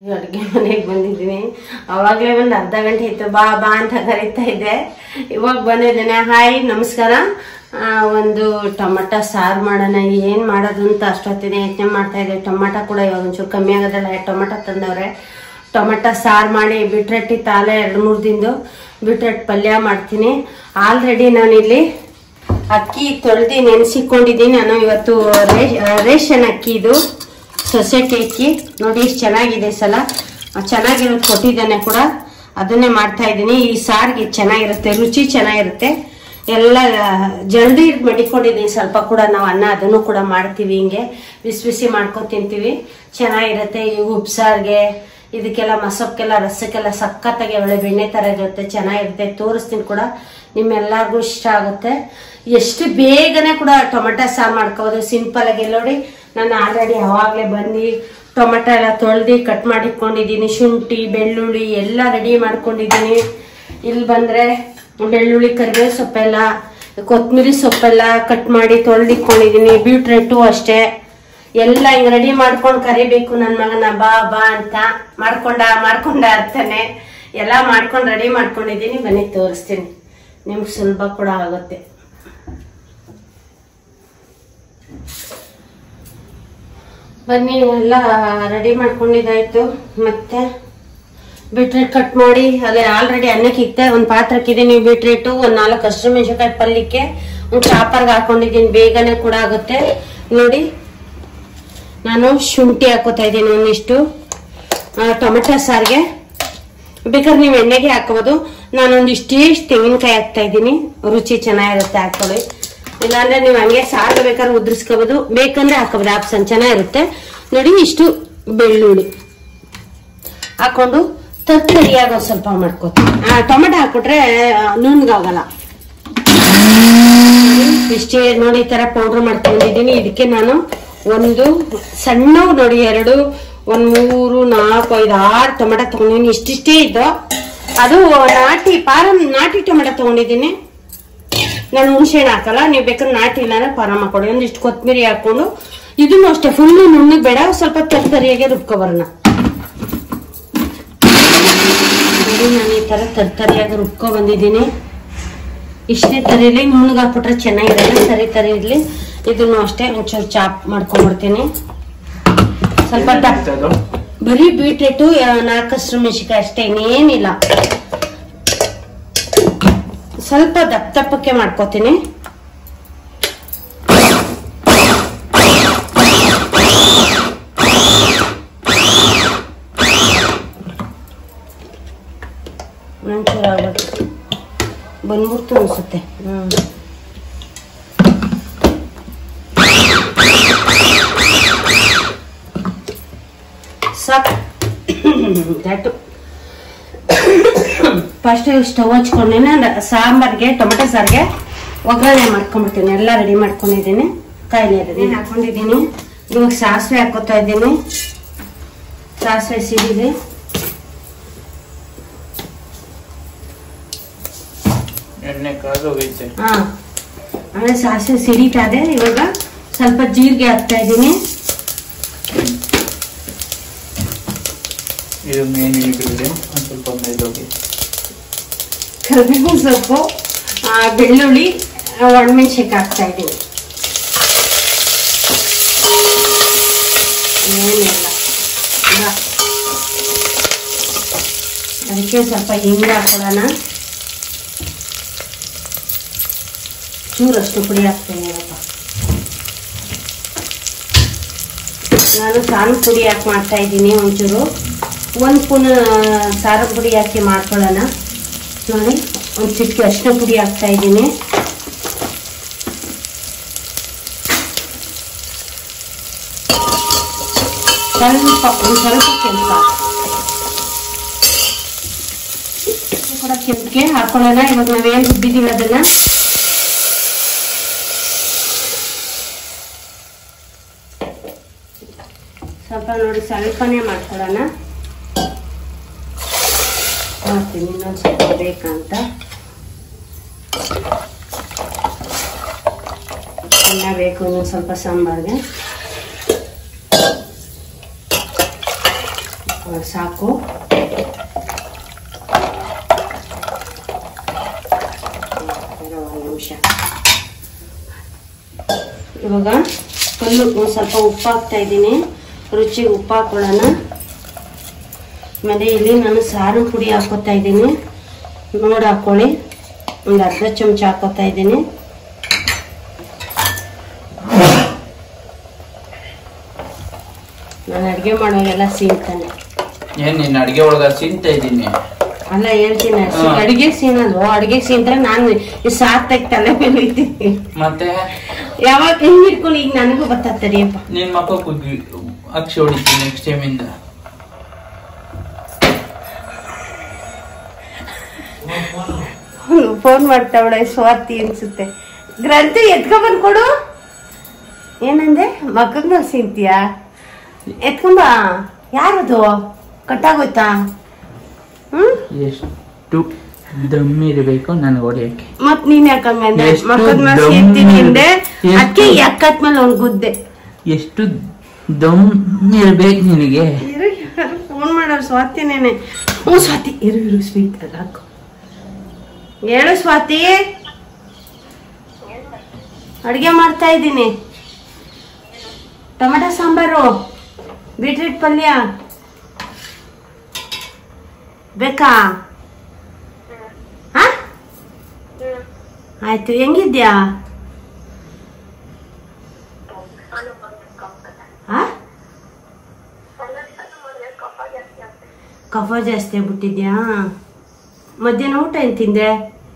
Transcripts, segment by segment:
ಅಡುಗೆ ಮನೆಗೆ ಬಂದಿದ್ದೀನಿ ಅವಾಗಲೇ ಒಂದು ಅರ್ಧ ಗಂಟೆ ಇತ್ತು ಬಾ ಬಾ ಅಂತ ಕರೀತಾ ಇದ್ದೆ ಇವಾಗ ಬಂದಿದ್ದೇನೆ ಹಾಯ್ ನಮಸ್ಕಾರ ಆ, ಒಂದು ಟೊಮಟೊ ಸಾರು ಮಾಡೋಣ ಏನು ಮಾಡೋದು ಅಂತ ಅಷ್ಟೊತ್ತಿನ ಯೋಚನೆ ಮಾಡ್ತಾ ಇದ್ದೆ ಟೊಮಟೊ ಕೂಡ ಇವಾಗ ಒಂಚೂರು ಕಮ್ಮಿ ಆಗೋದಲ್ಲ ಟೊಮಟೊ ತಂದವ್ರೆ ಟೊಮಟೊ ಸಾರು ಮಾಡಿ ಬಿಟ್ರಟ್ಟಿ ತಾಲೆ ಎರಡು ಮೂರು ದಿನದು ಬಿಟ್ರಟ್ಟಿ ಪಲ್ಯ ಮಾಡ್ತೀನಿ ಆಲ್ರೆಡಿ ನಾನಿಲ್ಲಿ ಅಕ್ಕಿ ತೊಳೆದು ನೆನೆಸಿಕೊಂಡಿದ್ದೀನಿ ನಾನು ಇವತ್ತು ರೇ- ರೇಷನ್ ಅಕ್ಕಿ ಇದು ಸೊಸೈಟಿ ಅಕ್ಕಿ ನೋಡಿ ಎಷ್ಟು ಚೆನ್ನಾಗಿದೆ ಈ ಸಲ ಚೆನ್ನಾಗಿರೋದು ಕೊಟ್ಟಿದ್ದಾನೆ ಕೂಡ ಅದನ್ನೇ ಮಾಡ್ತಾ ಇದ್ದೀನಿ ಈ ಸಾರಿಗೆ ಚೆನ್ನಾಗಿರುತ್ತೆ ರುಚಿ ಚೆನ್ನಾಗಿರುತ್ತೆ ಎಲ್ಲ ಜಲ್ದಿ ಮಡಿಕೊಂಡಿದ್ದೀನಿ ಸ್ವಲ್ಪ ಕೂಡ ನಾವು ಅನ್ನ ಅದನ್ನು ಕೂಡ ಮಾಡ್ತೀವಿ ಹಿಂಗೆ ಬಿಸಿ ಬಿಸಿ ಮಾಡ್ಕೊಂಡು ತಿಂತೀವಿ ಚೆನ್ನಾಗಿರುತ್ತೆ ಈ ಉಪ್ಸಾರ್ಗೆ ಇದಕ್ಕೆಲ್ಲ ಮಸೊಪ್ಗೆಲ್ಲ ರಸಕ್ಕೆಲ್ಲ ಸಖತ್ತಾಗಿ ಒಳ್ಳೆ ಬೆಣ್ಣೆ ಥರ ಇರುತ್ತೆ ಚೆನ್ನಾಗಿರುತ್ತೆ ತೋರಿಸ್ತೀನಿ ಕೂಡ ನಿಮ್ಮೆಲ್ಲರಿಗೂ ಇಷ್ಟ ಆಗುತ್ತೆ ಎಷ್ಟು ಬೇಗನೆ ಕೂಡ ಟೊಮೆಟೊ ಸಾರು ಮಾಡ್ಕೋಬೋದು ಸಿಂಪಲ್ ಆಗಿ ನೋಡಿ ನಾನು ಆಲ್ರೆಡಿ ಅವಾಗಲೇ ಬಂದು ಟೊಮೆಟೊ ಎಲ್ಲ ತೊಳೆದು ಕಟ್ ಮಾಡಿಟ್ಕೊಂಡಿದ್ದೀನಿ ಶುಂಠಿ ಬೆಳ್ಳುಳ್ಳಿ ಎಲ್ಲ ರೆಡಿ ಮಾಡ್ಕೊಂಡಿದ್ದೀನಿ ಇಲ್ಲಿ ಬಂದ್ರೆ ಬೆಳ್ಳುಳ್ಳಿ ಕರಿಬೇವು ಸೊಪ್ಪೆಲ್ಲ ಕೊತ್ತಂಬರಿ ಸೊಪ್ಪೆಲ್ಲ ಕಟ್ ಮಾಡಿ ತೊಳೆದಿಟ್ಕೊಂಡಿದ್ದೀನಿ ಬೀಟ್ರೆಟು ಅಷ್ಟೇ ಎಲ್ಲ ಹಿಂಗ್ ರೆಡಿ ಮಾಡ್ಕೊಂಡು ಕರಿಬೇಕು ನನ್ನ ಮಗನ ಬಾ ಬಾ ಅಂತ ಮಾಡ್ಕೊಂಡ ಮಾಡ್ಕೊಂಡ ಅಂತಾನೆ ಎಲ್ಲ ಮಾಡ್ಕೊಂಡು ರೆಡಿ ಮಾಡ್ಕೊಂಡಿದ್ದೀನಿ ಬನ್ನಿ ತೋರಿಸ್ತೀನಿ ನಿಮ್ಗೆ ಸುಲಭ ಕೂಡ ಆಗುತ್ತೆ ಬನ್ನಿ ಎಲ್ಲ ರೆಡಿ ಮಾಡ್ಕೊಂಡಿದ್ದಾಯ್ತು ಮತ್ತೆ ಬೀಟ್ರೇಟ್ ಕಟ್ ಮಾಡಿ ಅದೇ ಆಲ್ರೆಡಿ ಅನ್ನಕ್ಕೆ ಇಕ್ತೆ ಒಂದು ಪಾತ್ರಕ್ಕೆ ನೀವು ಬೀಟ್ರೇಟು ಒಂದು ನಾಲ್ಕು ಹಸಿರು ಮೆಣಸಿನ್ಕಾಯಿ ಪಲ್ಯಕ್ಕೆ ಒಂದು ಚಾಪರ್ಗೆ ಹಾಕೊಂಡಿದ್ದೀನಿ ಬೇಗನೆ ಕೂಡ ಆಗುತ್ತೆ ನೋಡಿ ನಾನು ಶುಂಠಿ ಹಾಕೋತಾ ಇದ್ದೀನಿ ಒಂದಿಷ್ಟು ಆ, ಟೊಮೆಟೊ ಸಾರಿಗೆ ಬೇಕಾದ್ರೆ ನೀವು ಎಣ್ಣೆಗೆ ಹಾಕೋಬೋದು ನಾನೊಂದಿಷ್ಟು ತೆಂಗಿನಕಾಯಿ ಹಾಕ್ತಾ ಇದ್ದೀನಿ ರುಚಿ ಚೆನ್ನಾಗಿರುತ್ತೆ ಹಾಕೊಳ್ಳಿ ಇಲ್ಲಾಂದ್ರೆ ನೀವು ಹಂಗೆ ಸಾರು ಬೇಕಾದ್ರೆ ಉದ್ರಿಸ್ಕೋಬೋದು ಬೇಕಂದ್ರೆ ಹಾಕೋಬೋದು ಆಪ್ಷನ್ ಚೆನ್ನಾಗಿರುತ್ತೆ ನೋಡಿ ಇಷ್ಟು ಬೆಳ್ಳುಳ್ಳಿ ಹಾಕೊಂಡು ತರ್ತರಿಯಾಗ ಒಂದ್ ಸ್ವಲ್ಪ ಮಾಡ್ಕೋತೀನಿ ಆ, ಟೊಮೆಟೊ ಹಾಕ್ಬಿಟ್ರೆ ಆ, ನುಣ್ಣಗಾಗಲ್ಲ ಇಷ್ಟೇ ನೋಡಿ ಈ ತರ ಪೌಡರ್ ಮಾಡ್ಕೊಂಡಿದ್ದೀನಿ ಇದಕ್ಕೆ ನಾನು ಒಂದು ಸಣ್ಣ ನೋಡಿ ಎರಡು ಒಂದ್ ಮೂರು ನಾಲ್ಕು ಐದು ಆರು ಟೊಮೆಟೊ ತಗೊಂಡಿದ್ದೀನಿ ಇಷ್ಟಿಷ್ಟೇ ಇದ್ದು ಅದು ನಾಟಿ ಪಾರಂ ನಾಟಿ ಟೊಮೆಟೊ ತಗೊಂಡಿದ್ದೀನಿ ನಾನು ಹುಣಸೆಹಣ್ಣು ಹಾಕಲ್ಲ ನೀವು ಬೇಕಾದ್ರೆ ನಾಟಿ ಇಲ್ಲ ಅಂದ್ರೆ ಪಾರಂ ಹಾಕೊಡಿ ಒಂದಿಷ್ಟು ಕೊತ್ತಂಬರಿ ಹಾಕೊಂಡು ಇದನ್ನು ಅಷ್ಟೇ ಫುಲ್ಲು ನುಣ್ಣಗೆ ಬೇಡ ಸ್ವಲ್ಪ ತರ್ತರಿಯಾಗೆ ರುಬ್ಕೊಬರೋಣ ನೋಡಿ ನಾನು ಈ ತರ ತರ್ತರಿಯಾಗಿ ರುಬ್ಕೊ ಬಂದಿದ್ದೀನಿ ಇಷ್ಟೇ ತರೀಲಿ ನುಣ್ಣಗೆ ಹಾಕ್ಬಿಟ್ರೆ ಚೆನ್ನಾಗಿರಲ್ಲ ಸರಿ ತರಿ ಇರ್ಲಿ ಇದನ್ನು ಅಷ್ಟೇ ಒಂಚೂರು ಚಾಪ್ ಮಾಡ್ಕೊಂಡ್ಬಿಡ್ತೀನಿ ಸ್ವಲ್ಪ ದಪ್ಪ ಅದು ಬರೀ ಬೀಟ್ರೇಟು ನಾಲ್ಕು ಹಸಿರು ಮೆಣಸಿಕಾಯಿ ಅಷ್ಟೇ ಇನ್ನೇನಿಲ್ಲ ಸ್ವಲ್ಪ ದಪ್ಪ ದಪ್ಪಕ್ಕೆ ಮಾಡ್ಕೋತೀನಿ ಒಂಚೂರು ಆಗ್ಬಿಟ್ಟು ಬಂದ್ಬಿಡ್ತು ಅನ್ಸುತ್ತೆ ಹ್ಮ್ ಸಾಕು ದಟ್ಟು ಫಸ್ಟ್ ಸ್ಟವ್ ಹಚ್ಕೊಂಡಿನಿ ಸಾಂಬಾರ್ಗೆ ಟೊಮೆಟೊ ಸಾರಿಗೆ ಒಗ್ಗರಣೆ ಮಾಡ್ಕೊಂಡ್ಬಿಡ್ತೀನಿ ಎಲ್ಲ ರೆಡಿ ಮಾಡ್ಕೊಂಡಿದ್ದೀನಿ ಕಾಯಿಲೆ ರೆಡಿ ಹಾಕೊಂಡಿದ್ದೀನಿ ಇವಾಗ ಸಾಸಿವೆ ಹಾಕೋತಾ ಇದ್ದೀನಿ ಸಾಸಿವೆ ಸಿಡಿದೆ ಎಣ್ಣೆ ಕಾದೋಗೈತೆ ಹಾ ಆಮೇಲೆ ಸಾಸಿವೆ ಸಿಡಿತಾ ಇದೆ ಇವಾಗ ಸ್ವಲ್ಪ ಜೀರಿಗೆ ಹಾಕ್ತಾ ಇದ್ದೀನಿ ಇದು ಮೇನ್ ಇಂಗ್ರೀಡಿಯಂಟ್ ಒಂದು ಸ್ವಲ್ಪ ಮೇದೋಗಿ ಕರಿಬೇವು ಸೊಪ್ಪು ಆ, ಬೆಳ್ಳುಳ್ಳಿ ಒಣಮೆಣ್ಸಿನ್ಕಾಯಿ ಹಾಕ್ತಾ ಇದ್ದೀನಿ ಏನಿಲ್ಲ ಈಗ ಅದಕ್ಕೆ ಸ್ವಲ್ಪ ಹಿಂಗ ಹಾಕೊಳ್ಳೋಣ ಚೂರಷ್ಟು ಪುಡಿ ಹಾಕ್ತೇನೆ ಇರಪ್ಪ ನಾನು ಸಾರು ಪುಡಿ ಹಾಕಿ ಮಾಡ್ತಾ ಇದ್ದೀನಿ ಒಂಚೂರು ಒಂದು ಸ್ಪೂನ್ ಸಾರು ಪುಡಿ ಹಾಕಿ ಮಾಡ್ಕೊಳ್ಳೋಣ ನೋಡಿ ಒಂದು ಚಿಟಿಕೆ ಅರಿಶಿನ ಪುಡಿ ಹಾಕ್ತಾ ಇದ್ದೀನಿ ಸ್ವಲ್ಪ ಒಂದು ಸ್ವಲ್ಪ ಕೆಂಪ ಕೂಡ ಕೆಂಪಿಗೆ ಹಾಕೊಳ್ಳೋಣ ಇವಾಗ ನಾವೇನು ರುಬ್ಬಿದೀವಿ ಅದನ್ನ ಸ್ವಲ್ಪ ನೋಡಿ ಸ್ವಲ್ಪನೇ ಮಾಡ್ಕೊಳ್ಳೋಣ ಮಾಡ್ತೀನಿ ಇನ್ನೊಂದು ಸ್ವಲ್ಪ ಬೇಕಂತ ಅನ್ನ ಬೇಕು ಇನ್ನೊಂದು ಸ್ವಲ್ಪ ಸಾಂಬಾರ್ಗೆ ಆ, ಸಾಕು ಇರು ಒಂದು ನಿಮಿಷ ಇವಾಗ ಕಲ್ಲು ಒಂದು ಸ್ವಲ್ಪ ಉಪ್ಪು ಹಾಕ್ತಾ ಇದ್ದೀನಿ ರುಚಿಗೆ ಉಪ್ಪು ಹಾಕೊಳ್ಳೋಣ ಆಮೇಲೆ ಇಲ್ಲಿ ನಾನು ಸಾರು ಪುಡಿ ಹಾಕೋತಾ ಇದ್ದೀನಿ ನೋಡಿ ಹಾಕೊಳ್ಳಿ ಒಂದು ಅರ್ಧ ಚಮಚ ಹಾಕೋತಾ ಇದ್ದೀನಿ ನಾನು ಅಡುಗೆ ಮಾಡೋಗೆಲ್ಲ ಸೀನ್ತಾನೆ ಏನ್ ನೀನ್ ಅಡ್ಗೆ ಒಳಗ ಸಿಂತ ಇದ್ದೀನಿ ಅಲ್ಲ ಹೇಳ್ತೀನಿ ಅಷ್ಟೇ. ಹಾ. ಅಡಿಗೆ ಸೀನಲ್ವೋ ಅಡಿಗೆ ಸೀನ್ರೆ ನಾನು ಈ ಸಾಕ್ತಾಗ ತಲೆ ಮೇಲೆ ಇದ್ದೀನಿ ಮತ್ತೆ ಯಾವಾಗ ಹೆಂಗ್ ಹಿಡ್ಕೊಂಡು ಈಗ ನನಗೂ ಬರ್ತತ್ತರಿಯಪ್ಪ ನಿನ್ ಮಕ್ಕ ಕುಗ್ಗಿ ಅಕ್ಷಿ ಹೊಡಿತೀನಿ ನೆಕ್ಸ್ಟ್ ಟೈಮ್ ಇಂದ ಫೋನ್ ಮಾಡ್ತಾವಳೆ ಸ್ವಾತಿ ಅನ್ಸುತ್ತೆ ಗ್ರಂಥಿ ಎತ್ಕೊಂಬಂದ್ ಕೊಡು ಏನಂದೆ ಮಕ್ಕಂಗ ಸಿಂತೀಯಾ ಎತ್ಕೊಂಬ ಯಾರದು ಕಟ್ಟಾಗೋಯ್ತಾ ಹ್ಮ್ ಎಷ್ಟು ದಮ್ ಇರಬೇಕು ನನಗೆ ಹೊಡಿಯಕ್ಕೆ ಮತ್ ನೀನ್ ಯಾಕಂಗಂದೆ ಎಷ್ಟು ಮಕ್ಕದ ಮೇಲೆ ದಮ್ ಸಿಂತೀನಿ ಹಿಂದೆ ಎಷ್ಟು- ಅದಕ್ಕೆ ಎಕ್ಕತ್ಮೇಲೆ ಅವ್ನ್ ಗುದ್ದೆ ಎಷ್ಟು ದಮ್ ಇರ್ಬೇಕು ನಿನಗೆ ಇರು ಫೋನ್ ಮಾಡೋರು ಸ್ವಾತಿನೇನೆ ಹ್ಞೂ ಸ್ವಾತಿ ಇರು ಇರು ಸ್ವೀಟ್ ಅಲ್ಲ ಹಾಕು ಹೇಳು ಸ್ವಾತಿ ಅಡುಗೆ ಮಾಡ್ತಾ ಇದ್ದೀನಿ ಟೊಮೆಟೊ ಸಾಂಬಾರು ಬೀಟ್ರೂಟ್ ಪಲ್ಯ ಬೇಕಾ ಹಾ ಆಯ್ತು ಹೆಂಗಿದ್ಯಾ ಹಾ ಕಫ ಜಾಸ್ತಿ ಆಗ್ಬಿಟ್ಟಿದ್ಯಾ ಮಧ್ಯಾಹ್ನ ಊಟ ಏನ್ ತಿಂದೆ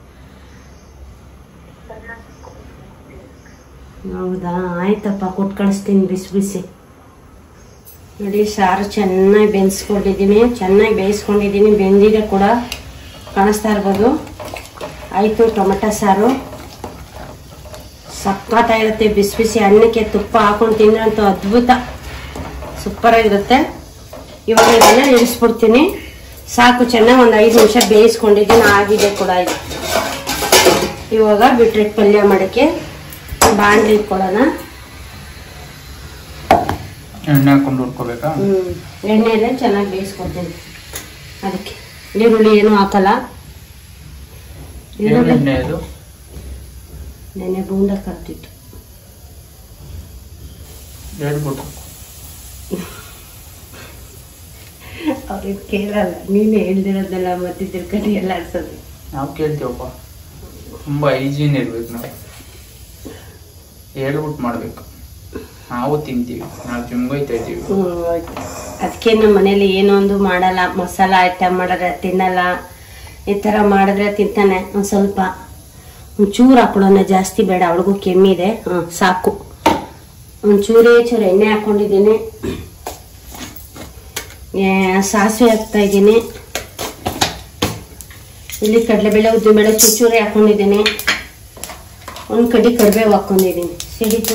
ಹೌದಾ ಆಯ್ತಪ್ಪ ಕೊಟ್ಟು ಕಳಿಸ್ತೀನಿ ಬಿಸಿ ಬಿಸಿ ನೋಡಿ ಸಾರು ಚೆನ್ನಾಗಿ ಬೆನ್ಸ್ಕೊಂಡಿದ್ದೀನಿ ಚೆನ್ನಾಗಿ ಬೇಯಿಸ್ಕೊಂಡಿದ್ದೀನಿ ಬೆಂದಿದೆ ಕೂಡ ಕಾಣಿಸ್ತಾ ಇರ್ಬೋದು ಆಯಿತು ಟೊಮೆಟೊ ಸಾರು ಸಕ್ಕತ್ತಾಗಿರುತ್ತೆ ಬಿಸಿ ಬಿಸಿ ಅನ್ನಕ್ಕೆ ತುಪ್ಪ ಹಾಕೊಂಡು ತಿಂದ್ರಂತೂ ಅದ್ಭುತ ಸೂಪರಾಗಿರುತ್ತೆ ಇವಾಗ ಇದನ್ನ ಇಳಿಸ್ಬಿಡ್ತೀನಿ ಸಾಕು ಚೆನ್ನಾಗಿ ಒಂದು ಐದು ನಿಮಿಷ ಬೇಯಿಸ್ಕೊಂಡಿದ್ದೀನಿ ಆಗಿದೆ ಕೂಡ ಇದು ಇವಾಗ ಬಿಟ್ರೆಟ್ ಪಲ್ಯ ಮಾಡೋಕ್ಕೆ ಬಾಣಲಿ ಇಟ್ಕೊಳ್ಳೋಣ ಎಣ್ಣೆ ಹಾಕೊಂಡು ಹುಡ್ಕೋಬೇಕಾ ಹ್ಮ್ ಎಣ್ಣೆಲೆ ಚೆನ್ನಾಗಿ ಬೇಯಿಸ್ಕೊಡ್ತೀನಿ ಅದಕ್ಕೆ ಈರುಳ್ಳಿ ಏನು ಹಾಕಲ್ಲ ಏನ್ ಈರುಳ್ಳಿ ಎಣ್ಣೆ ಅದು ನೆನೆ ಬೂಂದ ಕರ್ತಿತ್ತು ಹೇಳ್ಬಿಟ್ಟು ಅವ್ರಿಗೆ ಕೇಳಲ್ಲ ನೀನೇ ಹೇಳ್ದಿರೋದೆಲ್ಲ ಮತ್ತೆ ತಿರ್ಕಟಿ ಎಲ್ಲ ಆಡ್ಸೋದು ನಾವು ಕೇಳ್ತೀವಪ್ಪ ತುಂಬಾ ಹೈಜೀನ್ ಇರ್ಬೇಕು ನಾವು ಹೇಳ್ಬಿಟ್ಟು ಮಾಡ್ಬೇಕು ನಾವು ತಿಂತೀವಿ ನಾವು ಜಿಮ್ಗೋಯ್ತಾ ಇದ್ದೀವಿ ಅದಕ್ಕೆ ನಮ್ಮ ಮನೇಲಿ ಏನೋ ಒಂದು ಮಾಡಲ್ಲ ಮಸಾಲ ಐಟಮ್ ಮಾಡಿದ್ರೆ ತಿನ್ನಲ್ಲ ಈ ಥರ ಮಾಡಿದ್ರೆ ತಿಂತಾನೆ ಒಂದು ಸ್ವಲ್ಪ ಒಂಚೂರು ಹಾಕೊಳ್ಳೋಣ ಜಾಸ್ತಿ ಬೇಡ ಅವಳಿಗೂ ಕೆಮ್ಮಿದೆ ಹ್ಞೂ ಸಾಕು ಒಂಚೂರೇ ಚೂರು ಎಣ್ಣೆ ಹಾಕೊಂಡಿದ್ದೀನಿ ಏ, ಸಾಸಿವೆ ಹಾಕ್ತಾ ಇದ್ದೀನಿ ಇಲ್ಲಿ ಕಡಲೆಬೇಳೆ ಉದ್ದಿನಬೇಳೆ ಚೂಚೂರಿ ಹಾಕೊಂಡಿದ್ದೀನಿ ಒಂದು ಕಡ್ಡಿ ಕರಿಬೇವು ಹಾಕೊಂಡಿದ್ದೀನಿ ಸಿಡಿತು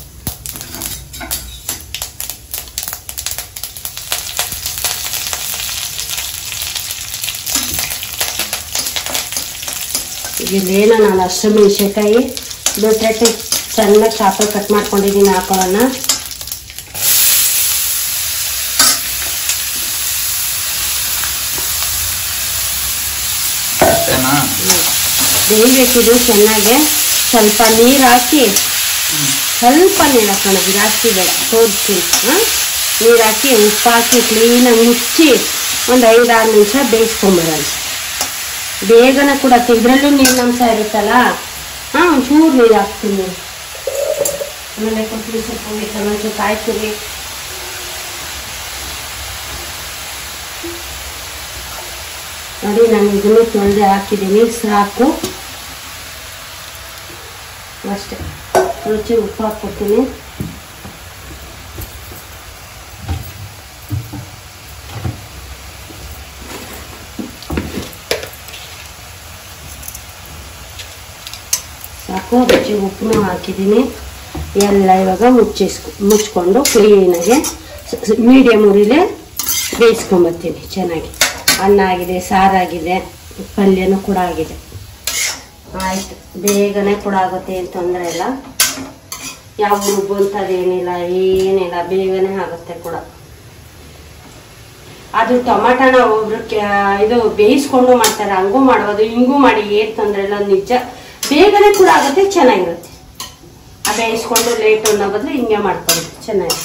ಇಲ್ಲೇನೋ ನಾನು ಹಸಿರು ಮೆಣಸಿನ್ಕಾಯಿ ಬಿಟ್ರೆ ಸಣ್ಣ ಚಾಪಲ್ ಕಟ್ ಮಾಡ್ಕೊಂಡಿದ್ದೀನಿ ಹಾಕೊಳ್ಳೋಣ ಅಷ್ಟೇನಾ ಬೇಯಬೇಕಿದು ಚೆನ್ನಾಗೆ ಸ್ವಲ್ಪ ನೀರು ಹಾಕಿ ಸ್ವಲ್ಪ ನೀರು ಹಾಕೋಣ ಜಾಸ್ತಿ ಬೇಡ ತೋರಿಸ್ತೀನಿ ಹಾಂ ನೀರು ಹಾಕಿ ಉಪ್ಪು ಹಾಕಿ ಕ್ಲೀನಾಗಿ ಮುಚ್ಚಿ ಒಂದು ಐದಾರು ನಿಮಿಷ ಬೇಯಿಸ್ಕೊಂಬಿಡೋಣ ಬೇಗನೆ ಕೂಡ ಇದರಲ್ಲೂ ನೀರಿನಂಶ ಇರುತ್ತಲ್ಲ ಹಾಂ ಒಂಚೂರು ನೀರು ಹಾಕ್ತೀನಿ ಆಮೇಲೆ ಕೊತ್ತಂಬರಿ ಸೊಪ್ಪು ಟೊಮೆಟೊ ಕಾಯಿ ತುರಿ ನೋಡಿ ನಾನು ಇದನ್ನು ತೊಳೆದು ಹಾಕಿದ್ದೀನಿ ಸಾಕು ಅಷ್ಟೇ ರುಚಿ ಉಪ್ಪು ಹಾಕ್ಕೊಡ್ತೀನಿ ಸಾಕು ರುಚಿ ಉಪ್ಪು ಹಾಕಿದ್ದೀನಿ ಎಲ್ಲ ಇವಾಗ ಮುಚ್ಚಿಸ್ಕೊ ಮುಚ್ಕೊಂಡು ಕ್ಲೀನಾಗೆ ಮೀಡಿಯಮ್ ಉರಿಲೆ ಬೇಯಿಸ್ಕೊಂಬರ್ತೀನಿ ಚೆನ್ನಾಗಿ ಅನ್ನ ಆಗಿದೆ ಸಾರಾಗಿದೆ ಪಲ್ಯನೂ ಕೂಡ ಆಗಿದೆ ಆಯ್ತು ಬೇಗನೆ ಕೂಡ ಆಗುತ್ತೆ ಏನು ತೊಂದರೆ ಇಲ್ಲ ಯಾವ ರುಬ್ಬು ಅಂತದೇನಿಲ್ಲ ಏನಿಲ್ಲ ಬೇಗನೆ ಆಗುತ್ತೆ ಕೂಡ ಅದು ಟೊಮಾಟೋನ ಒಬ್ರು ಕ್ಯಾ- ಇದು ಬೇಯಿಸ್ಕೊಂಡು ಮಾಡ್ತಾರೆ ಹಂಗೂ ಮಾಡ್ಬೋದು ಹಿಂಗೂ ಮಾಡಿ ಏನ್ ತೊಂದ್ರೆ ಇಲ್ಲ ನಿಜ ಬೇಗನೆ ಕೂಡ ಆಗುತ್ತೆ ಚೆನ್ನಾಗಿರುತ್ತೆ ಆ ಬೇಯಿಸ್ಕೊಂಡು ಲೇಟ್ ಅನ್ನೋ ಬದಲು ಹಿಂಗೆ ಮಾಡ್ಕೊಳ್ಳಿ ಚೆನ್ನಾಗಿ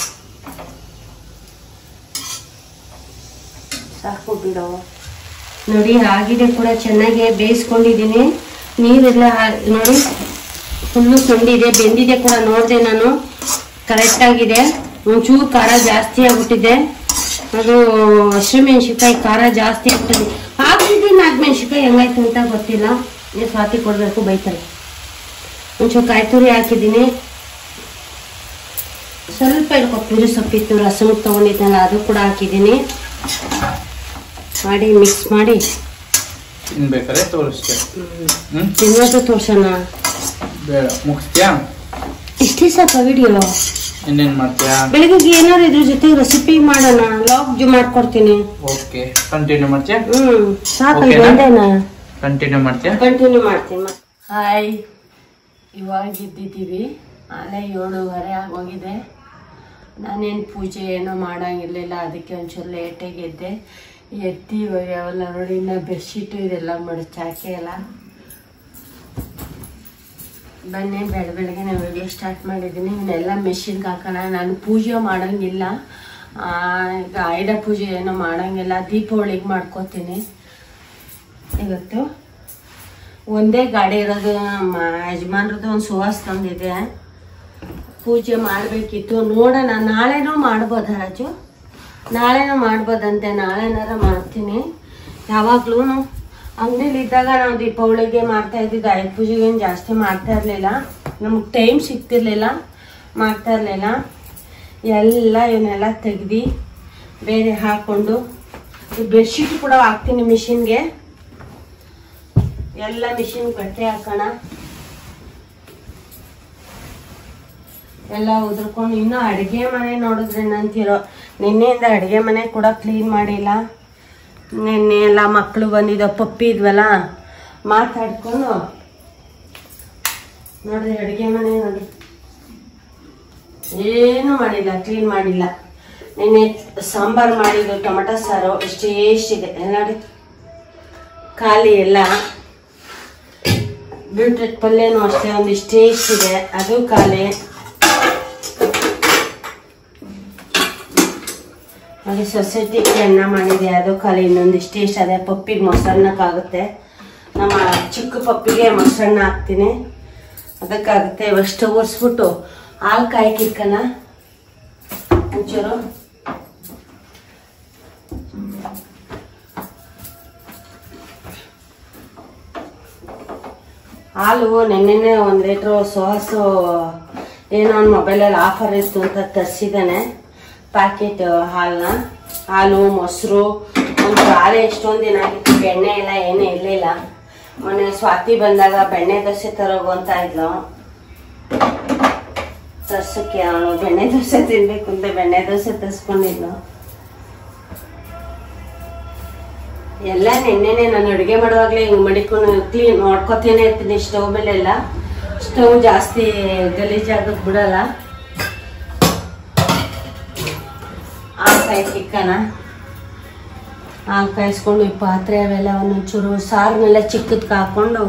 ಸಾಕು ಬಿಡು ನೋಡಿ ಆಗಿದೆ ಕೂಡ ಚೆನ್ನಾಗಿ ಬೇಯಿಸ್ಕೊಂಡಿದ್ದೀನಿ ನೀರೆಲ್ಲ ಹಾ- ನೋಡಿ ಫುಲ್ಲು ಸುಂಡಿದೆ ಬೆಂದಿದೆ ಕೂಡ ನೋಡಿದೆ ನಾನು ಕರೆಕ್ಟ್ ಆಗಿದೆ ಒಂಚೂರು ಖಾರ ಜಾಸ್ತಿ ಆಗ್ಬಿಟ್ಟಿದೆ ಅದು ಹಸಿಮೆಣ್ಸಿನ್ಕಾಯಿ ಖಾರ ಜಾಸ್ತಿ ಆಗ್ತದೆ ಹಾಕಿದ್ದೀನಿ ನಾಲ್ಕು ಮೆಣಸಿನ್ಕಾಯಿ ಹೆಂಗಾಯ್ತು ಅಂತ ಗೊತ್ತಿಲ್ಲ ನೀವು ಸ್ವಾತಿ ಕೊಡಬೇಕು ಬೈತಾರೆ ಒಂಚೂರು ಕಾಯಿ ತುರಿ ಹಾಕಿದ್ದೀನಿ ಸ್ವಲ್ಪ ಇಲ್ಲಿ ಕೊತ್ತಂಬರಿ ಸೊಪ್ಪಿತ್ತು ರಸಮ್ ತೊಗೊಂಡಿದ್ನಲ್ಲ ಅದು ಕೂಡ ಹಾಕಿದ್ದೀನಿ ಮಾಡಿ ಮಿಕ್ಸ್ ಮಾಡಿ ತಿನ್ಬೇಕಾದ್ರೆ ತೋರಿಸ್ತೆ ಹ್ಮ್ ತಿನ್ನೋದು ತೋರ್ಸೋಣ ಬೇಡ ಮುಗಿಸ್ತೀಯಾ ಇಷ್ಟೇ ಸಾಕ ವಿಡಿಯೋ ಇನ್ನೇನ್ ಮಾಡ್ತೀಯಾ ಬೆಳಿಗ್ಗೆ ಏನಾದ್ರು ಇದ್ರ ಜೊತೆ ರೆಸಿಪಿ ಮಾಡೋಣ ಲಾಗ್ ಜು ಮಾಡ್ಕೊಡ್ತೀನಿ ಓಕೆ ಕಂಟಿನ್ಯೂ ಮಾಡ್ತೀಯಾ ಹ್ಮ್ ಸಾಕು Okay ನಾ? ಒಂದೇನಾ ಕಂಟಿನ್ಯೂ ಮಾಡ್ತೀಯಾ ಕಂಟಿನ್ಯೂ ಮಾಡ್ತೀನಿ ಹಾಯ್ ಇವಾಗ ಇದ್ದಿದ್ದೀವಿ ಆಲೆ ಏಳುವರೆ ಆಗೋಗಿದೆ ನಾನೇನು ಪೂಜೆ ಏನೋ ಮಾಡೋಂಗಿರ್ಲಿಲ್ಲ ಅದಕ್ಕೆ ಒಂಚೂರು ಲೇಟಾಗಿ ಎದ್ದೆ ಎದ್ದು ಇವಾಗ ಅವೆಲ್ಲ ನೋಡಿ ಇನ್ನು ಬೆಡ್ಶೀಟು ಇದೆಲ್ಲ ಮಡಚಾಕೆ ಎಲ್ಲ ಬನ್ನಿ ಬೆಳ ಬೆಳಗ್ಗೆ ವಿಡಿಯೋ ಸ್ಟಾರ್ಟ್ ಮಾಡಿದ್ದೀನಿ ಇವನ್ನೆಲ್ಲ ಮೆಷಿನ್ಗೆ ಹಾಕೋಣ ನಾನು ಪೂಜೆ ಮಾಡೋಂಗಿಲ್ಲ ಆ, ಈಗ ಆಯುಧ ಪೂಜೆ ಏನೋ ಮಾಡೋಂಗಿಲ್ಲ ದೀಪಾವಳಿಗೆ ಮಾಡ್ಕೋತೀನಿ ಇವತ್ತು ಒಂದೇ ಗಾಡಿ ಇರೋದು ನಮ್ಮ ಯಜಮಾನ್ರದ್ದು ಒಂದು ಸುವಾಸ ತಂದಿದೆ ಪೂಜೆ ಮಾಡಬೇಕಿತ್ತು ನೋಡೋಣ ನಾಳೆನೂ ಮಾಡ್ಬೋದಾ ರಾಜು ನಾಳೆನೂ ಮಾಡ್ಬೋದಂತೆ ನಾಳೆನಾರ ಮಾಡ್ತೀನಿ ಯಾವಾಗ್ಲೂ ಅಂಗಡಿಲಿ ಇದ್ದಾಗ ನಾವು ದೀಪಾವಳಿಗೆ ಮಾಡ್ತಾ ಇದ್ದಿದ್ದು ಆಯುಧ ಪೂಜೆಗೆ ಏನು ಜಾಸ್ತಿ ಮಾಡ್ತಾ ಇರಲಿಲ್ಲ ನಮ್ಗೆ ಟೈಮ್ ಸಿಗ್ತಿರ್ಲಿಲ್ಲ ಮಾಡ್ತಾ ಇರಲಿಲ್ಲ ಎಲ್ಲ ಇವನ್ನೆಲ್ಲ ತೆಗ್ದು ಬೇರೆ ಹಾಕ್ಕೊಂಡು ಈ ಬೆಡ್ಶೀಟ್ ಕೂಡ ಹಾಕ್ತೀನಿ ಮಿಷಿನ್ಗೆ ಎಲ್ಲ ಮಿಷಿನ್ ಬಟ್ಟೆ ಹಾಕೋಣ ಎಲ್ಲ ಉದುರ್ಕೊಂಡು ಇನ್ನೂ ಅಡುಗೆ ಮನೆ ನೋಡಿದ್ರೆ ನಂತಿರೋ ನಿನ್ನೆಯಿಂದ ಅಡುಗೆ ಮನೆ ಕೂಡ ಕ್ಲೀನ್ ಮಾಡಿಲ್ಲ ನಿನ್ನೆ ಎಲ್ಲ ಮಕ್ಕಳು ಬಂದಿದ್ದ ಪಪ್ಪಿ ಇದ್ವಲ್ಲ ಮಾತಾಡ್ಕೊಂಡು ನೋಡ್ರಿ ಅಡುಗೆ ಮನೆ ನೋಡಿ ಏನು ಮಾಡಿಲ್ಲ ಕ್ಲೀನ್ ಮಾಡಿಲ್ಲ ನಿನ್ನೆ ಸಾಂಬಾರು ಮಾಡಿದ್ದು ಟೊಮೆಟೊ ಸಾರು ಇಷ್ಟೇ ಎಷ್ಟಿದೆ ನೋಡಿ ಖಾಲಿ ಎಲ್ಲ ಬೀಟ್ರೂಟ್ ಪಲ್ಯನೂ ಅಷ್ಟೇ ಒಂದು ಇಷ್ಟೇ ಇಷ್ಟಿದೆ ಅದು ಖಾಲಿ ಹಾಗೆ ಸೊಸೈಟಿಗೆ ಅನ್ನ ಮಾಡಿದೆ ಅದು ಖಾಲಿ ಇನ್ನೊಂದು ಇಷ್ಟೇ ಇಷ್ಟ ಅದೇ ಪಪ್ಪಿಗೆ ಮೊಸರನ್ನಕ್ಕಾಗುತ್ತೆ ನಮ್ಮ ಚಿಕ್ಕ ಪಪ್ಪಿಗೆ ಮೊಸರನ್ನ ಹಾಕ್ತೀನಿ ಅದಕ್ಕಾಗುತ್ತೆ ಇವಷ್ಟು ಒರೆಸ್ಬಿಟ್ಟು ಹಾಲು ಕಾಯ್ಕಿಕ್ಕನ ಒಂಚೂರು ಹಾಲು ನೆನ್ನೆನೆ ಒಂದು ಲೀಟ್ರು ಸೋಸು ಏನೋ ಒಂದು ಮೊಬೈಲಲ್ಲಿ ಆಫರ್ ಇತ್ತು ಅಂತ ತರಿಸಿದ್ದಾನೆ ಪ್ಯಾಕೆಟ್ ಹಾಲನ್ನ ಹಾಲು ಮೊಸರು ಒಂದು ಹಾಲೆ ಎಷ್ಟೊಂದು ದಿನ ಆಗಿತ್ತು ಬೆಣ್ಣೆ ಎಲ್ಲ ಏನೂ ಇರಲಿಲ್ಲ ಮೊನ್ನೆ ಸ್ವಾತಿ ಬಂದಾಗ ಬೆಣ್ಣೆ ದೋಸೆ ತರೋಗು ಅಂತ ಇದ್ಲು ತರ್ಸಕ್ಕೆ ಅವಳು ಬೆಣ್ಣೆ ದೋಸೆ ತಿನ್ಬೇಕು ಅಂತ ಬೆಣ್ಣೆ ದೋಸೆ ತರಿಸ್ಕೊಂಡಿದ್ಲು ಎಲ್ಲ ನಿನ್ನೆನೆ ನಾನು ಅಡುಗೆ ಮಾಡುವಾಗಲೇ ಹಿಂಗೆ ಮಡಿಕೊಂಡು ಕ್ಲೀನ್ ಮಾಡ್ಕೊತೇನೆ ಇರ್ತೀನಿ ಸ್ಟವ್ ಮೇಲೆಲ್ಲ ಸ್ಟವ್ ಜಾಸ್ತಿ ಗಲೀಜಾಗಕ್ಕೆ ಬಿಡಲ್ಲ ಹಾಲು ಕಾಯ್ತಿಕ್ಕಣ ಹಾಲು ಕಾಯಿಸ್ಕೊಂಡು ಈ ಪಾತ್ರೆ ಅವೆಲ್ಲ ಒಂದೊಂಚೂರು ಸಾರನ್ನೆಲ್ಲ ಚಿಕ್ಕದಕ್ಕೆ ಹಾಕೊಂಡು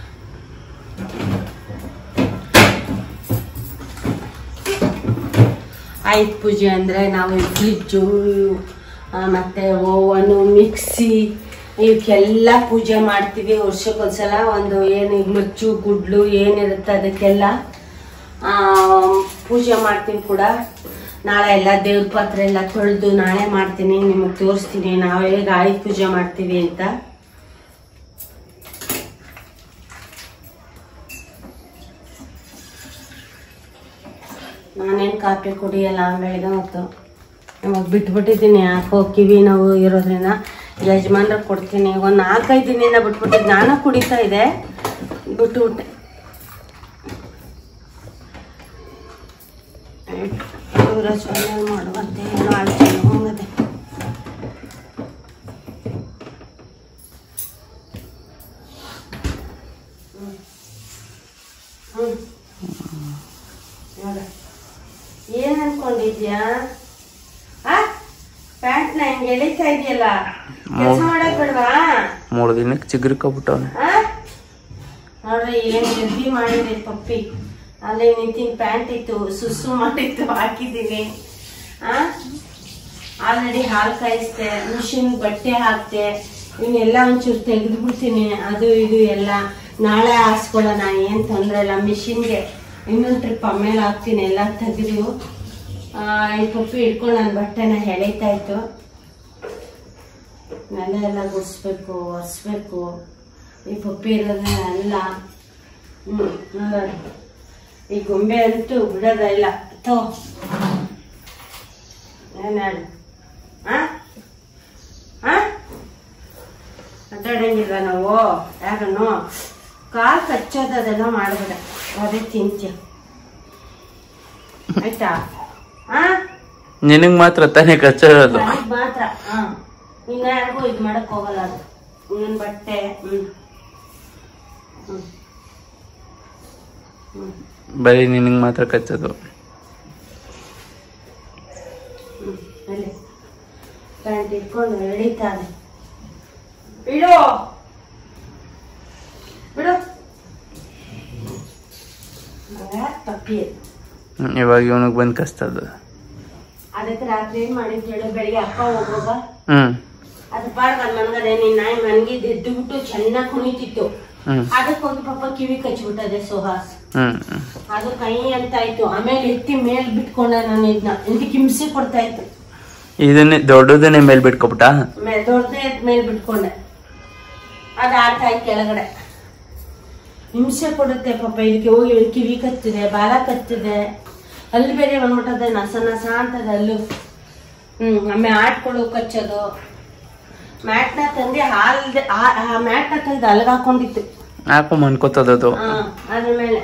ಆಯ್ತು ಪೂಜೆ ಅಂದರೆ ನಾವು ಫ್ರಿಜ್ಜು ಮತ್ತು ಓವನು ಮಿಕ್ಸಿ ಇವಕ್ಕೆಲ್ಲ ಪೂಜೆ ಮಾಡ್ತೀವಿ ವರ್ಷಕ್ಕೊಂದ್ಸಲ ಒಂದು ಏನು ಈಗ ಮಚ್ಚು ಗುಡ್ಲು ಏನಿರುತ್ತೆ ಅದಕ್ಕೆಲ್ಲ ಆ, ಪೂಜೆ ಮಾಡ್ತೀವಿ ಕೂಡ ನಾಳೆ ಎಲ್ಲ ದೇವ್ರ ಪಾತ್ರೆ ಎಲ್ಲ ತೊಳೆದು ನಾಳೆ ಮಾಡ್ತೀನಿ ನಿಮಗೆ ತೋರಿಸ್ತೀನಿ ನಾವು ಹೇಗೆ ಆಯುಧ ಪೂಜೆ ಮಾಡ್ತೀವಿ ಅಂತ ನಾನೇನು ಕಾಫಿ ಕುಡಿಯಲ್ಲ ಬೆಳಗ್ಗೆ ಹೊತ್ತು ಇವಾಗ ಬಿಟ್ಬಿಟ್ಟಿದ್ದೀನಿ ಯಾಕೋ ಕಿವಿ ನೋವು ಇರೋದ್ರಿಂದ ಯಜಮಾನ್ರಿಗೆ ಕೊಡ್ತೀನಿ ಒಂದು ನಾಲ್ಕೈದು ದಿನದಿಂದ ಬಿಟ್ಬಿಟ್ಟಿದ್ದು ನಾನು ಕುಡಿತಾ ಇದೆ ಬಿಟ್ಟುಬಿಟ್ಟೆ ಇವರ ಸೊಳ್ಳೆ ಮಾಡುವಂತೆ ಏನೋ ಆಳ್ತೀನಿ ಹೋಗದೆ ಹ್ಞೂ ನೋಡ ಏನ್ ಅನ್ಕೊಂಡಿದ್ಯಾ ಆ ಪ್ಯಾಂಟ್ನ ಹಿಂಗೆ ಎಳಿತಾ ಇದೆಯಲ್ಲ ಇದೆಯಲ್ಲ ಕೆಲಸ ಮಾಡಕ್ ಬಿಡ್ವಾ ಮೂರು ದಿನಕ್ಕೆ ಚಿಗುರ್ಕೊಬಿಟ್ಟವನೆ ಆ? ನೋಡ್ರಿ ಏನ್ ಗದ್ದಿ ಮಾಡಿದೆ ಪಪ್ಪಿ ಅಲ್ಲೇ ನಿಂತಿನ ಪ್ಯಾಂಟ್ ಇತ್ತು ಸುಸ್ಸು ಮಾಡಿತ್ತು ಹಾಕಿದ್ದೀನಿ ಆ ಆಲ್ರೆಡಿ ಹಾಲು ಕಾಯಿಸ್ದೆ ಮಿಷಿನ್ ಬಟ್ಟೆ ಹಾಕ್ತೆ ಇವನ್ನೆಲ್ಲ ಒಂಚೂರು ತೆಗೆದು ಬಿಡ್ತೀನಿ ಅದು ಇದು ಎಲ್ಲ ನಾಳೆ ಹಾಸ್ಕೊಳ್ಳೋಣ ಏನ್ ತೊಂದ್ರೆ ಇಲ್ಲ ಮಿಷಿನ್ಗೆ ಇನ್ನೊಂದು ಟ್ರಿಪ್ ಆಮೇಲೆ ಹಾಕ್ತೀನಿ ಎಲ್ಲ ತೆಗೆದು ಈ ಪಪ್ಪಿ ಇಟ್ಕೊಂಡು ನನ್ನ ಬಟ್ಟೆನ ಎಳಿತಾ ಇತ್ತು ನೆಲ ಎಲ್ಲ ಗುಡಿಸ್ಬೇಕು ಒರೆಸ್ಬೇಕು ಈ ಪಪ್ಪಿ ಇರೋದೇ ಅಲ್ಲ ಹ್ಞೂ ನೋಡಿ ಈ ಗೊಂಬೆ ಅಂತೂ ಬಿಡೋದ ಇಲ್ಲ ತೋ ಏನಾಡು ಆ ಆ ಮಾತಾಡಂಗಿಲ್ಲ ನಾವು ಯಾರನ್ನು ಕಾಲು ಕಚ್ಚೋದು ಅದೆಲ್ಲ ಮಾಡಬೇಡ ಅದೇ ತಿಂತೀಯ ಆಯ್ತಾ ಆ ನಿನಗ್ ಮಾತ್ರ ತಾನೇ ಕಚ್ಚಿರೋದು ನನಗ್ ಮಾತ್ರ ಹಾ ಇನ್ಯಾರಿಗೂ ಇದು ಮಾಡಕ್ ಹೋಗಲ್ಲ ಅದು ನನ್ನ ಬಟ್ಟೆ ಹ್ಮ್ ಹ್ಮ್ ಹ್ಮ್ ಬರೀ ನಿನಗ್ ಮಾತ್ರ ಕಚ್ಚೋದು ಹ್ಮ್ ಅಲ್ಲಿ ಪ್ಯಾಂಟ್ ಇಟ್ಕೊಂಡು ಎಳಿತಾನೆ ಬಿಡು ಬಿಡು ಪಪ್ಪಿ ಹ್ಮ್, ಇವಾಗ ಇವನಿಗೆ ಬಂದ್ ಕಸ್ತದ ಅದಕ್ಕೆ ರಾತ್ರಿ ಏನ್ ಮಾಡಿದ್ ಹೇಳು ಬೆಳಿಗ್ಗೆ ಅಪ್ಪ ಹೋಗುವಾಗ ಹ್ಮ್ ಅದು ಪಾಡ್ ಬಂದ್ ಮನ್ಗದೆ ನಿನ್ ನಾಯಿ ಮನ್ಗಿದ್ ಎದ್ದು ಬಿಟ್ಟು ಚೆನ್ನಾಗಿ ಕುಣಿತಿತ್ತು ಹ್ಮ್ ಅದಕ್ಕೆ ಹೋಗಿ ಪಾಪ ಕಿವಿ ಕಚ್ಬಿಟ್ಟದೆ ಸುಹಾಸ್ ಹ್ಮ್ ಹ್ಮ್. ಅದು ಕೈ ಅಂತ ಆಯ್ತು ಆಮೇಲೆ ಎತ್ತಿ ಮೇಲ್ ಬಿಟ್ಕೊಂಡೆ ನಾನು ಇದನ್ನ ಇದಕ್ಕೆ ಹಿಂಸೆ ಕೊಡ್ತಾ ಇತ್ತು ಇದನ್ನೇ ದೊಡ್ಡದನ್ನೇ ಮೇಲ್ ಬಿಟ್ಕೊಬಿಟ್ಟ ಮೇ- ದೊಡ್ಡದೇ ಎತ್ತ್ ಮೇಲ್ ಬಿಟ್ಕೊಂಡೆ ಅದು ಆಟ ಆಯ್ತು ಕೆಳಗಡೆ ಹಿಂಸೆ ಕೊಡುತ್ತೆ ಪಾಪ ಇದಕ್ಕೆ ಹೋಗಿ ಇವ್ನ್ ಕಿವಿ ಕತ್ತಿದೆ ಬಾಲ ಕತ್ತಿದೆ ಅಲ್ಲಿ ಬೇರೆ ಬಂದ್ಬಿಟ್ಟದೆ ನಸ ನಸ ಅಂತದೆ ಅಲ್ಲು ಹ್ಮ್ ಆಮೇಲೆ ಆಟ್ಗಳು ಕಚ್ಚೋದು ಮ್ಯಾಟ್ನ ತಂದೆ ಹಾಲ್ದೆ ಆ ಮ್ಯಾಟ್ನ ತಂದು ಅಲ್ಗ ಹಾಕೊಂಡಿತ್ತು ಯಾಕೋ ಮನ್ಕೋತದದು ಹಾ, ಅದ್ರ ಮೇಲೆ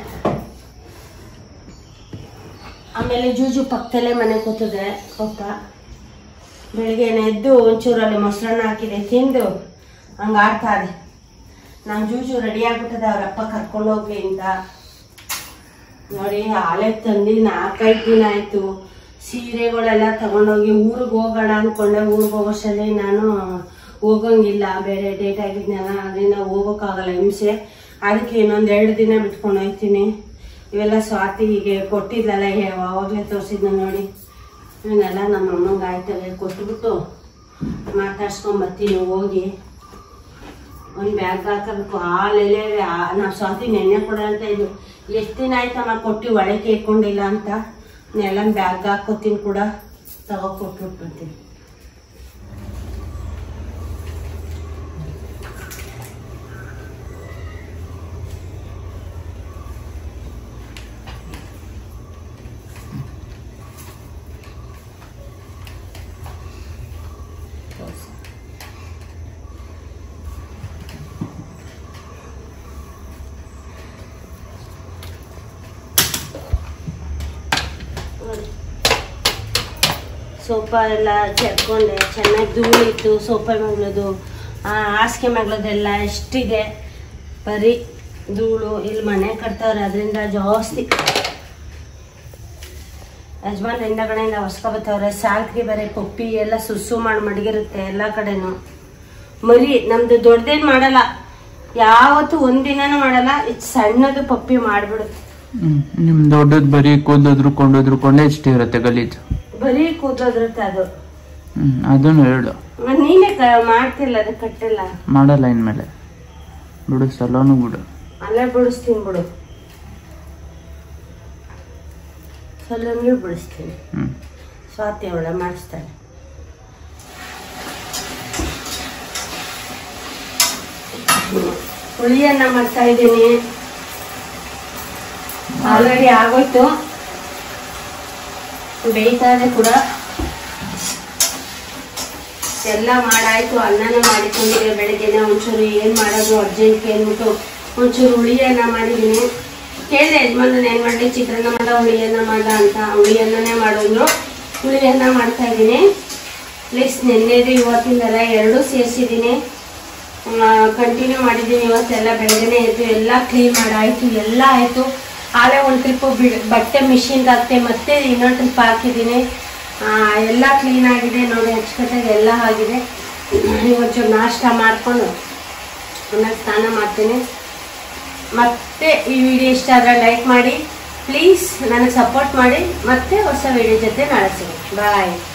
ಆಮೇಲೆ ಜೂಜು ಪಕ್ಕದಲ್ಲೇ ಮನೆ ಕೂತದೆ ಪಪ್ಪ ಬೆಳಿಗ್ಗೆ ಎದ್ದು ಒಂಚೂರು ಅಲ್ಲಿ ಮೊಸರನ್ನ ಹಾಕಿದೆ ತಿಂದು ಹಂಗ ಆಡ್ತಾರೆ ನಮ್ ಜೂಜು ರೆಡಿ ಆಗ್ಬಿಟ್ಟದೆ ಅವ್ರ ಅಪ್ಪ ಕರ್ಕೊಂಡು ಹೋಗ್ಲಿ ಅಂತ ನೋಡಿ ಹಾಲೆ ತಂದು ನಾಲ್ಕೈದು ದಿನ ಆಯ್ತು ಸೀರೆಗಳೆಲ್ಲ ತಗೊಂಡೋಗಿ ಊರಿಗೆ ಹೋಗೋಣ ಅನ್ಕೊಂಡೆ ಊರಿಗೆ ಹೋಗೋಷ್ಟಲ್ಲಿ ನಾನು ಹೋಗಂಗಿಲ್ಲ ಬೇರೆ ಡೇಟ್ ಆಗಿದ್ನಲ್ಲ ಅದರಿಂದ ಹೋಗೋಕ್ಕಾಗಲ್ಲ ಹಿಂಸೆ ಅದಕ್ಕೆ ಇನ್ನೊಂದ್ ಎರಡು ದಿನ ಬಿಟ್ಕೊಂಡು ಹೋಗ್ತೀನಿ ಇವೆಲ್ಲ ಸ್ವಾತಿಗೆ ಕೊಟ್ಟಿದ್ದಲ್ಲ ಅವಾಗಲೇ ತೋರಿಸಿದ್ನ ನೋಡಿ ಇವನ್ನೆಲ್ಲ ನಮ್ಮ ಅಮ್ಮಂಗೆ ಆಯ್ತವೆ ಕೊಟ್ಬಿಟ್ಟು ಮಾತಾಡ್ಸ್ಕೊಂಡ್ ಬರ್ತೀನಿ ಹೋಗಿ ಒಂದು ಬ್ಯಾಗ್ ಹಾಕಬೇಕು ಹಾಲೆಲೆ ನಾವು ಸ್ವಾತಿ ನೆನ್ನೆ ಕೊಡ ಅಂತ ಇದ್ದು ಎಷ್ಟು ದಿನ ಆಯ್ತಮ್ಮ ಕೊಟ್ಟು ಒಳಗೆ ಇಟ್ಕೊಂಡಿಲ್ಲ ಅಂತ ನೆಲ್ಲ ಬ್ಯಾಗ್ ಹಾಕೋತೀನಿ ಕೂಡ ತಗೋ ಕೊಟ್ಬಿಟ್ಬಿಡ್ತೀನಿ ನೋಡಿ ಸೋಫಾ ಎಲ್ಲ ಚೆರ್ಕೊಂಡೆ ಚೆನ್ನಾಗಿ ಧೂಳಿತ್ತು ಸೋಫಾ ಮಗಳದು ಹಾಸಿಗೆ ಮಗಳದೆಲ್ಲ ಎಷ್ಟಿದೆ ಬರೀ ಧೂಳು ಇಲ್ಲಿ ಮನೆ ಕಟ್ತವ್ರೆ ಅದರಿಂದ ಜಾಸ್ತಿ ಯಜಮಾನ್ ಹಿಂದಗಡೆಯಿಂದ ಹೊಸ್ಕೊ ಬತ್ತವ್ರೆ ಸಾಲ್ಗಿ ಬೇರೆ ಪಪ್ಪಿ ಎಲ್ಲ ಸುಸ್ಸು ಮಾಡಿ ಮಡಗಿರುತ್ತೆ ಎಲ್ಲ ಕಡೆನು ಮರಿ ನಮ್ದು ದೊಡ್ಡದೇನ್ ಮಾಡಲ್ಲ ಯಾವತ್ತು ಒಂದಿನನೂ ಮಾಡಲ್ಲ ಇದು ಸಣ್ಣದು ಪಪ್ಪಿ ಮಾಡ್ಬಿಡುತ್ತೆ ಹ್ಮ್ ನಿಮ್ ದೊಡ್ಡದ್ ಬರೀ ಕೂದಲು ಕೊಂಡೋದ್ರುಕೊಂಡೆ ಇಷ್ಟ ಇರುತ್ತೆ ಗಲೀಜು ಬರೀ ಕೂದೋದ್ರುತ್ತೆ ಅದು ಹ್ಮ್ ಅದನ್ನು ಹೇಳು ಮತ್ತ್ ನೀನೇ ಕ- ಮಾಡ್ತಿಲ್ಲ ಅದು ಕಟ್ಟಿಲ್ಲ ಮಾಡಲ್ಲ ಇನ್ಮೇಲೆ ಬಿಡು ಸಲೋನು ಬಿಡು ಅಲ್ಲೇ ಬಿಡಿಸ್ತೀನಿ ಬಿಡು ಸಲೂನ್ಗೆ ಬಿಡಿಸ್ತೀನಿ ಹ್ಮ್ ಸ್ವಾತಿ ಅವಳ ಮಾಡಿಸ್ತಾಳೆ ಹುಳಿಯನ್ನ ಮಾಡ್ತಾ ಇದ್ದೀನಿ ಆಲ್ರೆಡಿ ಆಗೋಯ್ತು ಬೇಯ್ತಾ ಇದೆ ಕೂಡ ಎಲ್ಲ ಮಾಡಾಯ್ತು ಅನ್ನನ ಮಾಡಿಕೊಂಡಿದ್ದೆ ಬೆಳಗ್ಗೆನೆ ಒಂಚೂರು ಏನ್ ಮಾಡೋದು ಅರ್ಜೆಂಟ್ಗೆ ಅಂದ್ಬಿಟ್ಟು ಒಂಚೂರು ಹುಳಿಯನ್ನ ಮಾಡಿದೀನಿ ಕೇಳಿದೆ ಯಜಮಾನನ ಏನ್ ಮಾಡ್ಲಿ ಚಿತ್ರಾನ್ನ ಮಾಡ ಹುಳಿಯನ್ನ ಮಾಡ ಅಂತ ಹುಳಿಯನ್ನನೇ ಮಾಡಿದ್ರು ಹುಳಿಯನ್ನ ಮಾಡ್ತಾ ಇದ್ದೀನಿ ಪ್ಲೀಸ್ ನಿನ್ನೆದು ಇವತ್ತಿಂದೆಲ್ಲ ಎರಡೂ ಸೇರಿಸಿದ್ದೀನಿ ಕಂಟಿನ್ಯೂ ಮಾಡಿದ್ದೀನಿ ಇವತ್ತೆಲ್ಲ ಬೆಳಗ್ಗೆನೆ ಎದ್ದು ಎಲ್ಲ ಕ್ಲೀನ್ ಮಾಡಾಯ್ತು ಎಲ್ಲ ಆಯ್ತು ಆಲೇ ಒಂದು ಟ್ರಿಪ್ ಬಟ್ಟೆ ಮಿಷಿನ್ಗೆ ಹಾಕ್ತೆ ಮತ್ತೆ ಇನ್ನೊಂದು ಟ್ರಿಪ್ ಹಾಕಿದ್ದೀನಿ ಆ, ಎಲ್ಲ ಕ್ಲೀನ್ ಆಗಿದೆ ನೋಡಿ ಅಚ್ಚುಕಟ್ಟಾಗಿ ಎಲ್ಲ ಆಗಿದೆ ಈಗ ಒಂಚೂರು ನಾಷ್ಟ ಮಾಡಿಕೊಂಡು ಆಮೇಲೆ ಸ್ನಾನ ಮಾಡ್ತೀನಿ ಮತ್ತೆ ಈ ವಿಡಿಯೋ ಇಷ್ಟ ಆದರೆ ಲೈಕ್ ಮಾಡಿ ಪ್ಲೀಸ್ ನನಗೆ ಸಪೋರ್ಟ್ ಮಾಡಿ ಮತ್ತೆ ಹೊಸ ವಿಡಿಯೋ ಜೊತೆ ನಾಳೆ ಸಿಗೋಣ ಬಾಯ್